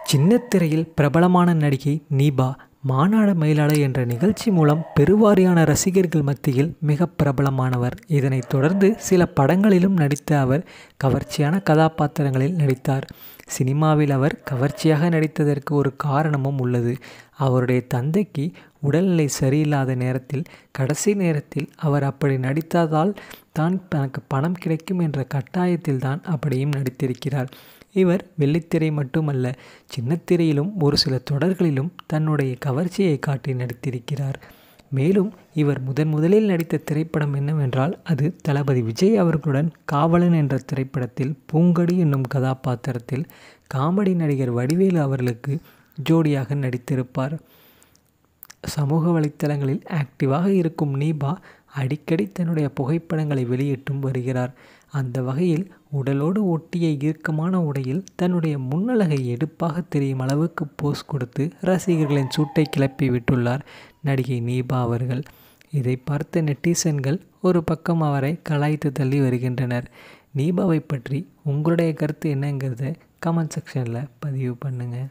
சின்னத்திரையில் பிரபலமான நடிகை நீபா மானாட மயிலாட என்ற நிகழ்ச்சி மூலம் பெருவாரியான ரசிகர்கள் மத்தியில் மிக பிரபலமானவர் இதனைத் தொடர்ந்து சில படங்களிலும் நடித்த அவர் கவர்ச்சியான கதாபாத்திரங்களில் நடித்தார் சினிமாவில் அவர் கவர்ச்சியாக நடித்ததற்கு ஒரு காரணமும் உள்ளது அவருடைய தந்தைக்கு உடல்நிலை சரியில்லாத நேரத்தில் கடைசி நேரத்தில் அவர் அப்படி நடித்ததால் தான் தனக்கு பணம் கிடைக்கும் என்ற கட்டாயத்தில் தான் அப்படியும் நடித்திருக்கிறார் இவர் வெள்ளித்திரை மட்டுமல்ல சின்னத்திரையிலும் ஒரு சில தொடர்களிலும் தன்னுடைய கவர்ச்சியை காட்டி நடித்திருக்கிறார் மேலும் இவர் முதன் முதலில் நடித்த திரைப்படம் என்னவென்றால் அது தளபதி விஜய் அவர்களுடன் காவலன் என்ற திரைப்படத்தில் பூங்கடி என்னும் கதாபாத்திரத்தில் காமெடி நடிகர் வடிவேலு அவர்களுக்கு ஜோடியாக நடித்திருப்பார் சமூக வலைத்தளங்களில் ஆக்டிவாக இருக்கும் நீபா அடிக்கடி தன்னுடைய புகைப்படங்களை வெளியிட்டும் வருகிறார் அந்த வகையில் உடலோடு ஒட்டிய இறுக்கமான உடையில் தன்னுடைய முன்னழகை எடுப்பாக தெரியும் அளவுக்கு போஸ் கொடுத்து ரசிகர்களின் சூட்டை கிளப்பி விட்டுள்ளார் நடிகை நீபா அவர்கள் இதை பார்த்த நெட்டிசன்கள் ஒரு பக்கம் அவரை கலாய்த்து தள்ளி வருகின்றனர் நீபாவை பற்றி உங்களுடைய கருத்து என்னங்கிறத கமெண்ட் செக்ஷனில் பதிவு பண்ணுங்கள்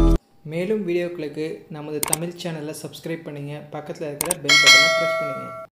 மேலும் வீடியோக்களுக்கு நமது தமிழ் சேனலை சப்ஸ்கிரைப் பண்ணுங்கள் பக்கத்தில் இருக்கிற பெல் பட்டனை ப்ரெஸ் பண்ணுங்கள்